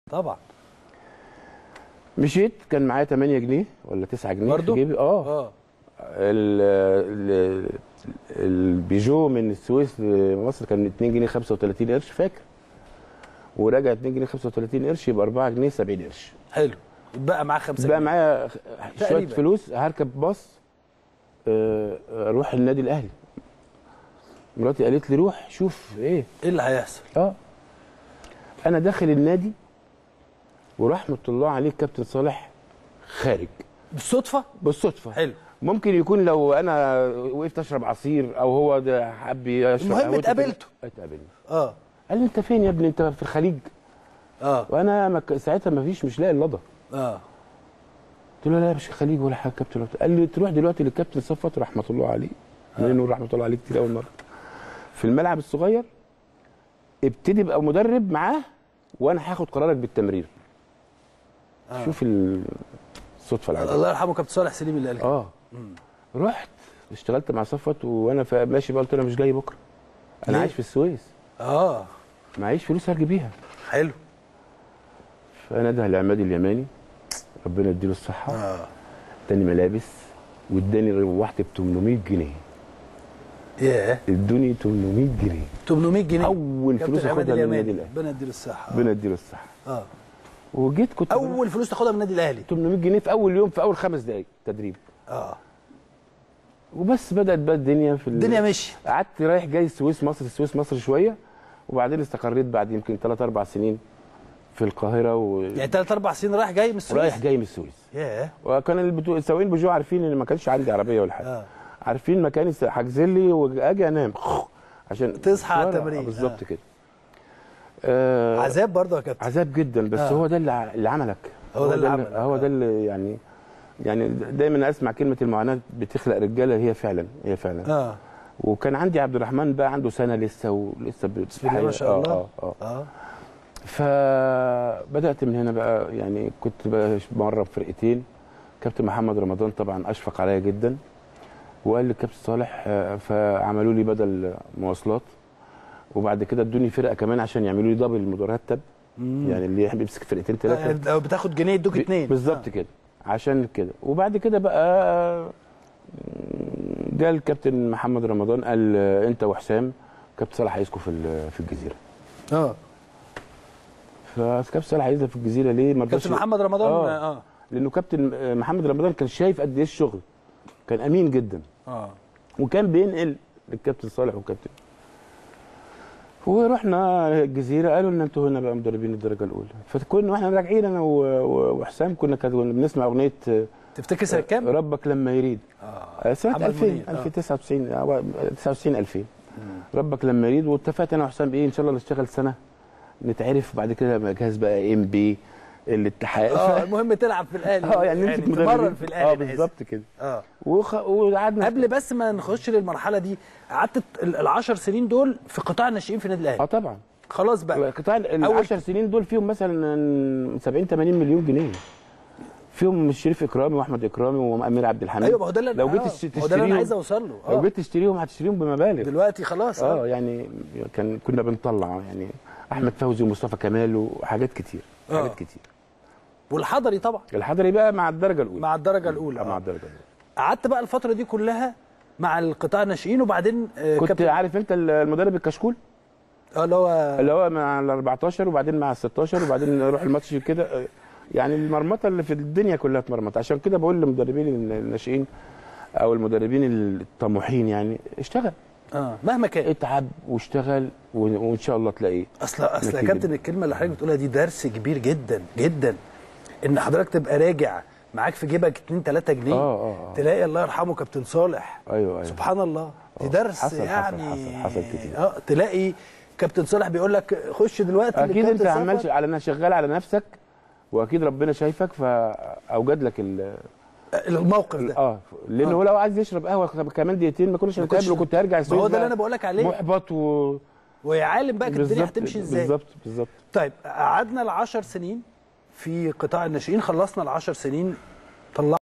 طبعا مشيت كان معايا 8 جنيه ولا 9 جنيه برضو؟ في جيبي اه اه ال- ال- البيجو من السويس لمصر كان 2 جنيه 35 قرش فاكر وراجع 2 جنيه 35 قرش يبقى 4 جنيه 70 قرش حلو بقى معاه 5 بقى معايا شويه تقريباً. فلوس هركب باص آه، اروح النادي الاهلي مراتي قالت لي روح شوف ايه ايه اللي هيحصل؟ اه انا داخل النادي ورحمه الله عليه الكابتن صالح خارج بالصدفه؟ بالصدفه حلو ممكن يكون لو انا وقفت اشرب عصير او هو ده حب يشرب المهم قهوته اتقابلته. كده. اتقابلنا اه قال لي انت فين يا ابني انت في الخليج اه وانا مك... ساعتها ما فيش مش لاقي اللضا اه قلت له لا مش الخليج ولا حاجه كابتن قال لي تروح دلوقتي للكابتن صفوت رحمه الله عليه لانه رحمه الله عليه كتير قوي النهارده في الملعب الصغير ابتدي ابقى مدرب معاه وانا هاخد قرارك بالتمرير آه. شوف ال- الصدفه العجيبه الله يرحمه كابتن صالح سليم اللي قال كده. اه رحت اشتغلت مع صفوت وانا فا- ماشي بقى قلت له انا مش جاي بكره انا ليه؟ عايش في السويس اه معيش فلوس ارجع بيها حلو فنده لعمادي اليماني ربنا يديله الصحه اه اداني ملابس واداني روحت ب 800 جنيه ياه ادوني 800 جنيه 800 جنيه اول كابتن فلوس عماد اخدها من اليماني. النادي الاهلي ربنا يديله الصحه ربنا يديله الصحه اه وجيت كنت اول فلوس تاخدها من النادي الاهلي 800 جنيه في اول يوم في اول خمس دقائق تدريب اه وبس بدات بقى الدنيا في ال- الدنيا مشي قعدت رايح جاي السويس مصر السويس مصر شويه وبعدين استقريت بعد يمكن 3 4 سنين في القاهره و... يعني ثلاث اربع سنين رايح جاي من السويس رايح جاي من السويس ياه وكان البتو... السواقين بجو عارفين ان ما كانش عندي عربيه ولا حاجه اه عارفين مكاني حاجزين لي واجي انام عشان تصحى على آه، التمرين. بالظبط آه. كده آه عذاب برضه يا كابتن عذاب جدا بس آه. هو ده اللي ع- اللي عملك هو ده اللي عملك، هو آه. ده اللي يعني يعني دايما اسمع كلمه المعاناه بتخلق رجاله هي فعلا هي فعلا اه وكان عندي عبد الرحمن بقى عنده سنه لسه ولسه بسم الله ما شاء الله اه اه, آه. اه فبدات من هنا بقى يعني كنت بقى مرة فرقتين كابتن محمد رمضان طبعا اشفق عليا جدا وقال لي كابتن صالح آه، فعملوا لي بدل مواصلات وبعد كده ادوني فرقه كمان عشان يعملوا لي دبل مرتب يعني اللي يحب يمسك فرقتين ثلاثه لو بتاخد جنيه يدوك اتنين بالظبط كده عشان كده وبعد كده بقى مم، جه الكابتن محمد رمضان قال آه، انت وحسام كابتن صالح عايزكم في ال- في الجزيره اه فكابتن صالح عايزنا في الجزيره ليه ما رضاش كابتن محمد رمضان آه. اه اه, لانه كابتن آه، محمد رمضان كان شايف قد ايه الشغل كان امين جدا آه. وكان بينقل للكابتن صالح والكابتن ورحنا الجزيره قالوا لنا انتوا هنا بقى مدربين الدرجه الاولى فكنا واحنا راجعين انا و- و- وحسام كنا كنا بنسمع اغنيه آه، تفتكر سنه كام؟ ربك لما يريد اه آه، سنه محمد 2000 منير، آه. 2099 أو 99 2000 ربك لما يريد واتفقت انا وحسام ايه ان شاء الله نشتغل سنه نتعرف بعد كده أبقى جاهز بقى ام بي الاتحاد اه المهم تلعب في الاهلي اه يعني نمسك تمرن مدربين في الاهلي اه أنا آسف. بالظبط كده اه وخ... وقعدنا قبل بس ما نخش للمرحله دي قعدت ال- العشر سنين دول في قطاع الناشئين في النادي اه الاهلي طبعا خلاص بقى قطاع ال أول- 10 سنين دول فيهم مثلا 70 80 مليون جنيه فيهم شريف اكرامي واحمد اكرامي وامير عبد الحميد ايوه ما هو ده اللي لو جيت آه، تش- ما هو ده اللي انا عايز تشتريهم اوصل له لو اه جيت تشتريهم هتشتريهم بمبالغ دلوقتي خلاص اه يعني كان كنا بنطلع يعني احمد فوزي ومصطفى كمال وحاجات كتير آه. حاجات كتير والحضري طبعا الحضري بقى مع الدرجه الاولى مع الدرجه الاولى آه، مع آه. الدرجه الاولى قعدت بقى الفتره دي كلها مع القطاع الناشئين وبعدين آه، كنت كابتن عارف انت المدرب الكشكول اه اللي هو اللي هو مع ال 14 وبعدين مع ال 16 وبعدين نروح الماتش كده يعني المرمطه اللي في الدنيا كلها اتمرمط عشان كده بقول للمدربين الناشئين او المدربين الطموحين يعني اشتغل اه مهما كان اتعب واشتغل و- وان شاء الله تلاقيه اصل اصل يا نتيجة. كابتن الكلمه اللي حضرتك بتقولها دي درس كبير جدا جدا ان حضرتك تبقى راجع معاك في جيبك 2 3 جنيه آه، آه، آه. تلاقي الله يرحمه كابتن صالح ايوه ايوه سبحان الله دي آه، درس حصل- حصل- يعني حصل- حصل كتير. اه تلاقي كابتن صالح بيقول لك خش دلوقتي اكيد للكابتن انت عمال سفر. ش- على انا شغال على نفسك واكيد ربنا شايفك فاوجد لك ال الموقف ده اه لانه هو لو عايز يشرب قهوه كمان دقيقتين ما كناش ما هنتقابل كنتش- وكنت هرجع ما السويس هو ده اللي بقى انا بقول لك عليه محبط و ويا عالم بقى كانت الدنيا بالظبط هتمشي ازاي بالظبط بالظبط طيب قعدنا العشر سنين في قطاع الناشئين خلصنا العشر سنين